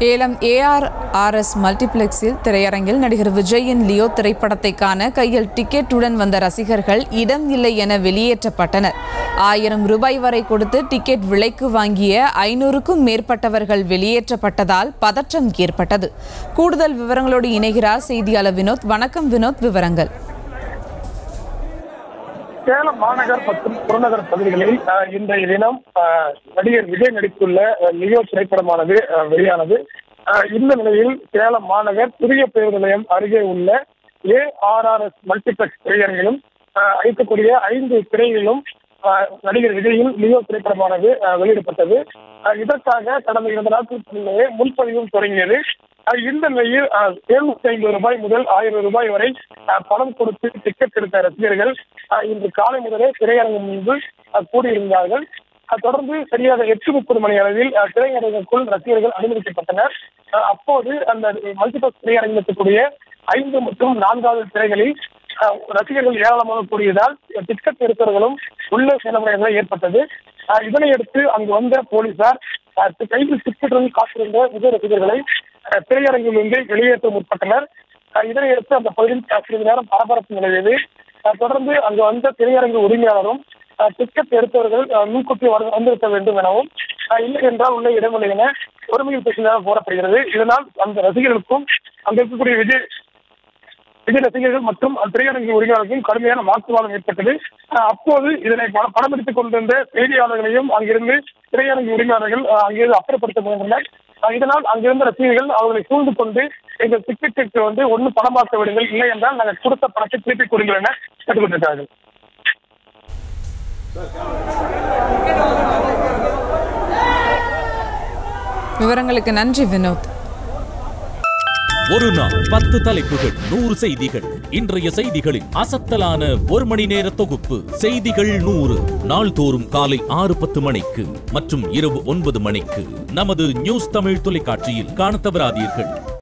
ஏலம் ஏஆர்ஆர்எஸ் மல்டிப்ளெக்ஸில் திரையரங்கில் நடிகர் விஜயின் லியோ திரைப்படத்தை காண கையில் டிக்கெட்டுடன் வந்த ரசிகர்கள் இடம் இல்லை என வெளியேற்றப்பட்டனர் ஆயிரம் ரூபாய் வரை கொடுத்து டிக்கெட் விலைக்கு வாங்கிய ஐநூறுக்கும் மேற்பட்டவர்கள் வெளியேற்றப்பட்டதால் பதற்றம் ஏற்பட்டது கூடுதல் விவரங்களோடு இணைகிறார் செய்தியாளர் வினோத் வணக்கம் வினோத் விவரங்கள் சேலம் மாநகர் மற்றும் புறநகர் பகுதிகளில் அஹ், இன்றைய தினம் அஹ், நடிகர் விஜய் நடித்துள்ள அஹ், லியோ திரைப்படமானது அஹ், வெளியானது அஹ், இந்த நிலையில் சேலம் மாநகர் புதிய பேருந்து நிலையம் அருகே உள்ள ஏஆர்ஆர்எஸ் மல்டிபிளெக்ஸ் திரையரங்கிலும் அஹ், அளிக்கக்கூடிய ஐந்து திரையிலும் அஹ், நடிகர் விஜயின் லியோ திரைப்படமானது அஹ், வெளியிடப்பட்டது அஹ், இதற்காக கடந்த இரண்டு நாட்களுக்கு முன்னே முன்பதிவும் தொடங்கியது அஹ், இந்த நிலையில் எழுநூத்தி ஐம்பது ரூபாய் முதல் ஆயிரம் ரூபாய் வரை அஹ், பணம் கொடுத்து டிக்கெட் எடுத்த ரசிகர்கள் அஹ், இன்று காலை முதலே திரையரங்கம் முன்பு அஹ், கூடியிருந்தார்கள் அஹ், தொடர்ந்து சரியாக எட்டு முப்பது மணி அளவில் அஹ், திரையரங்குக்குள் ரசிகர்கள் அனுமதிக்கப்பட்டனர் அஹ், அப்போது அந்த மல்டிபிளக்ஸ் திரையரங்கத்துக்குரிய ஐந்து மற்றும் நான்காவது திரைகளில் அஹ், ரசிகர்கள் ஏராளமாக கூடியதால் டிக்கெட் எடுத்தவர்களும் உள்ளே செல்ல முடியாத ஏற்பட்டது அஹ், இதனையடுத்து அங்கு வந்த போலீசார் அஹ், கையில் டிக்கெட்டுடன் காத்திருந்த விஜய் ரசிகர்களை அஹ், திரையரங்கிலிருந்து வெளியேற்ற முற்பட்டனர் அஹ், இதனையடுத்து அந்த பகுதியில் அஹ், சிறிது நேரம் பரபரப்பு நிலவியது அஹ், தொடர்ந்து அங்கு வந்த திரையரங்கு உரிமையாளரும் அஹ், டிக்கெட் எடுத்தவர்கள் அஹ், முன்கூட்டி வர- வந்திருக்க வேண்டும் எனவும் அஹ், இல்லை என்றால் உள்ள இடமில்லை என ஒருமையில் பேசினதாக கூறப்படுகிறது இதனால் அந்த ரசிகர்களுக்கும் அங்க இருக்கக்கூடிய விஜய் விஜய் ரசிகர்கள் மற்றும் திரையரங்கு உரிமையாளர்களுக்கும் கடுமையான வாக்குவாதம் ஏற்பட்டது அஹ், அப்போது இதனை பட- படம் எடுத்துக் கொண்டிருந்த செய்தியாளர்களையும் அங்கிருந்து திரையரங்கு உரிமையாளர்கள் அஹ், அங்கிருந்து அப்புறப்படுத்த முயன்றனர் அஹ், இதனால் அங்கிருந்த ரசிகர்கள் அவர்களை சூழ்ந்து கொண்டு எங்கள் டிக்கெட்டுக்கு வந்து ஒன்று பணமாக்க விடுங்கள் இல்லை என்றால் நாங்கள் கொடுத்த பணத்தை திருப்பி கொடுங்கள் என கேட்டுக்கொண்டிருக்கிறார்கள் விவரங்களுக்கு நன்றி வினோத் ஒரு நாள் பத்து தலைப்புகள் நூறு செய்திகள் இன்றைய செய்திகளின் அசத்தலான ஒரு மணி நேர தொகுப்பு செய்திகள் நூறு நாள்தோறும் காலை ஆறு பத்து மணிக்கு மற்றும் இரவு ஒன்பது மணிக்கு நமது நியூஸ் தமிழ் தொலைக்காட்சியில் காணத் தவறாதீர்கள்